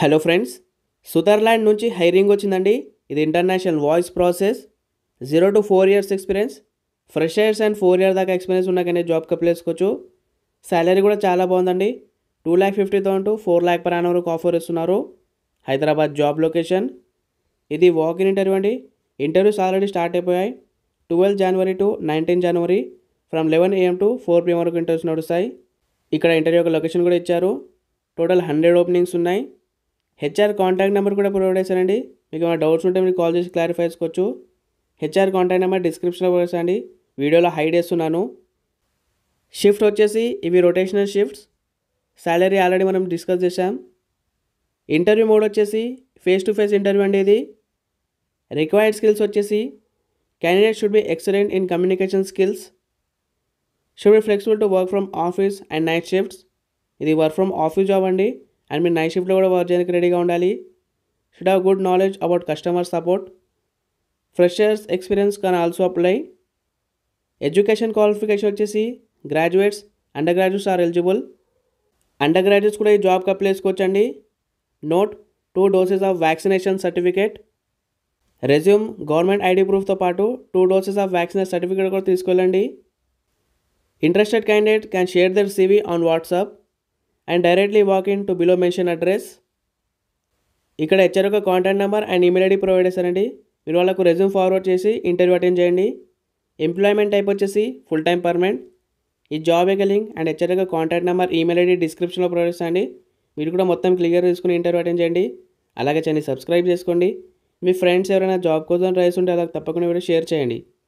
hello friends Sutherland నుంచి hiring వచ్చిందండి ఇది international voice process zero to four years experience freshers and four year దాకా experience ఉన్నాకనే జాబ్కి అప్లై చేసుకోవచ్చు శాలరీ కూడా చాలా బాగుందండి two lakh fifty thousand to four lakh per వరకు ఆఫర్ ఇస్తున్నారు హైదరాబాద్ జాబ్ లొకేషన్ ఇది వాక్ ఇన్ ఇంటర్వ్యూ అండి ఇంటర్వ్యూస్ ఆల్రెడీ స్టార్ట్ అయిపోయాయి twelve January to nineteen January from eleven AM to four PM వరకు ఇంటర్వ్యూస్ నడుస్తాయి ఇక్కడ ఇంటర్వ్యూ యొక్క లొకేషన్ కూడా ఇచ్చారు టోటల్ హండ్రెడ్ ఓపెనింగ్స్ ఉన్నాయి హెచ్ఆర్ కాంటాక్ట్ నెంబర్ కూడా ప్రొవైడ్ చేశారండి మీకు ఏమైనా డౌట్స్ ఉంటే మీరు కాల్ చేసి క్లారిఫై చేసుకోవచ్చు హెచ్ఆర్ కాంటాక్ట్ నెంబర్ డిస్క్రిప్షన్లో వేసండి వీడియోలో హైడ్ చేస్తున్నాను షిఫ్ట్ వచ్చేసి ఇవి రొటేషనల్ షిఫ్ట్స్ శాలరీ ఆల్రెడీ మనం డిస్కస్ చేసాం ఇంటర్వ్యూ మోడ్ వచ్చేసి ఫేస్ టు ఫేస్ ఇంటర్వ్యూ అండి ఇది రిక్వైర్డ్ స్కిల్స్ వచ్చేసి candidate should be excellent in communication skills should be flexible to work from office and night shifts ఇది work from office job అండి and మీరు night షిఫ్ట్లో కూడా work చేయడానికి రెడీగా ఉండాలి should have good knowledge about customer support freshers experience can also apply education qualification వచ్చేసి graduates undergraduates are eligible undergraduates కూడా ఈ జాబ్కి అప్లై చేసుకోవచ్చండి note two doses of vaccination certificate resume government ID ప్రూఫ్తో పాటు two doses of vaccination certificate కూడా తీసుకెళ్ళండి interested candidate can share their CV on WhatsApp and directly walk in to below mention address ఇక్కడ HR యొక్క contact number and email ID provide చేశారండి మీరు వాళ్ళకు resume forward చేసి ఇంటర్వ్యూ అటెండ్ చేయండి employment type వచ్చేసి ఫుల్ టైం పర్మనెంట్ ఈ job యొక్క లింక్ అండ్ హెచ్ఆర్ యొక్క కాంటాక్ట్ నెంబర్ ఈమెయిల్ ఐడి డిస్క్రిప్షన్లో ప్రొవైడ్ చేయండి మీరు కూడా మొత్తం క్లియర్ తీసుకుని ఇంటర్వ్యూ అటెండ్ చేయండి అలాగే ఛానల్ సబ్స్క్రైబ్ చేసుకోండి మీ ఫ్రెండ్స్ ఎవరైనా జాబ్ కోసం ట్రై ఉంటే అలా తప్పకుండా వీడియో షేర్ చేయండి